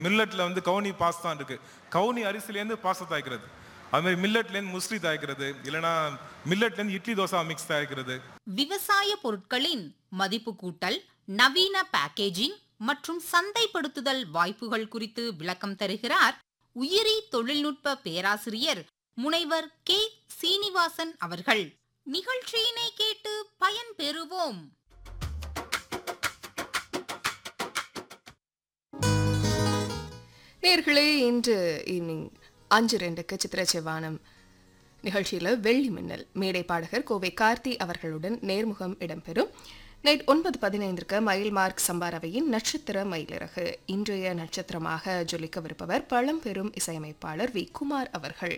மில்லட்ல வந்து கவுனி பாஸ் தான் இருக்கு கவுனி அரிசிலேருந்து பாஸ்தா தயாரிக்கிறது அது மாதிரி மில்லட்லேருந்து முஸ்லி தயாரிக்கிறது இல்லைன்னா மில்லட்லேருந்து இட்லி தோசை மிக்ஸ் தயாரிக்கிறது விவசாய பொருட்களின் மதிப்பு கூட்டல் நவீன பேக்கேஜிங் மற்றும் சந்தைப்படுத்துதல் வாய்ப்புகள் குறித்து விளக்கம் தருகிறார் உயிரி தொழில்நுட்ப பேராசிரியர் முனைவர் கே சீனிவாசன் அவர்கள் நிகழ்ச்சியினை கேட்டு பயன் பெறுவோம் நேர்களே இன்று ஈவினிங் அஞ்சு ரெண்டுக்கு சித்திர செவ்வானம் நிகழ்ச்சியில் வெள்ளி மின்னல் மேடை பாடகர் கோவை கார்த்தி அவர்களுடன் நேர்முகம் இடம்பெறும் நைட் ஒன்பது பதினைந்திற்கு மயில் மார்க் சம்பாரவையின் நட்சத்திர மயிலிறகு இன்றைய நட்சத்திரமாக ஜொலிக்கவிருப்பவர் பழம்பெரும் இசையமைப்பாளர் வி குமார் அவர்கள்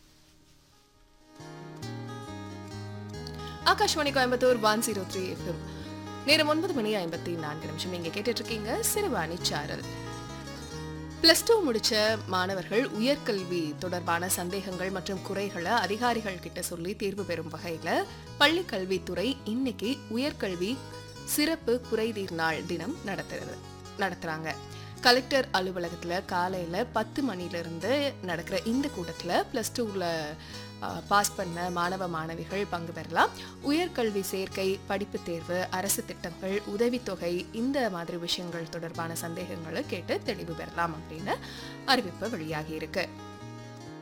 Akashvani Coimbatore one zero three FM நேரம் ஒன்பது மணி ஐம்பத்தி நான்கு நிமிஷம் நீங்க கேட்டுட்டு இருக்கீங்க சிறுவாணி சாரல் பிளஸ் டூ முடிச்ச மாணவர்கள் உயர்கல்வி தொடர்பான சந்தேகங்கள் மற்றும் குறைகளை அதிகாரிகள் கிட்ட சொல்லி தீர்வு பெறும் வகையில பள்ளி கல்வித்துறை இன்னைக்கு உயர்கல்வி சிறப்பு குறைதீர் நாள் தினம் நடத்துறது நடத்துறாங்க கலெக்டர் அலுவலகத்துல காலையில பத்து மணில இருந்து நடக்கிற இந்த கூட்டத்துல பிளஸ் டூவில் பாஸ் பண்ண மாணவ மாணவிகள் பங்கு பெறலாம் உயர்கல்வி சேர்க்கை படிப்பு தேர்வு அரசு திட்டங்கள் உதவித்தொகை இந்த மாதிரி விஷயங்கள் தொடர்பான சந்தேகங்களை கேட்டு தெளிவு பெறலாம் அப்படின்னு அறிவிப்பு வெளியாகி இருக்கு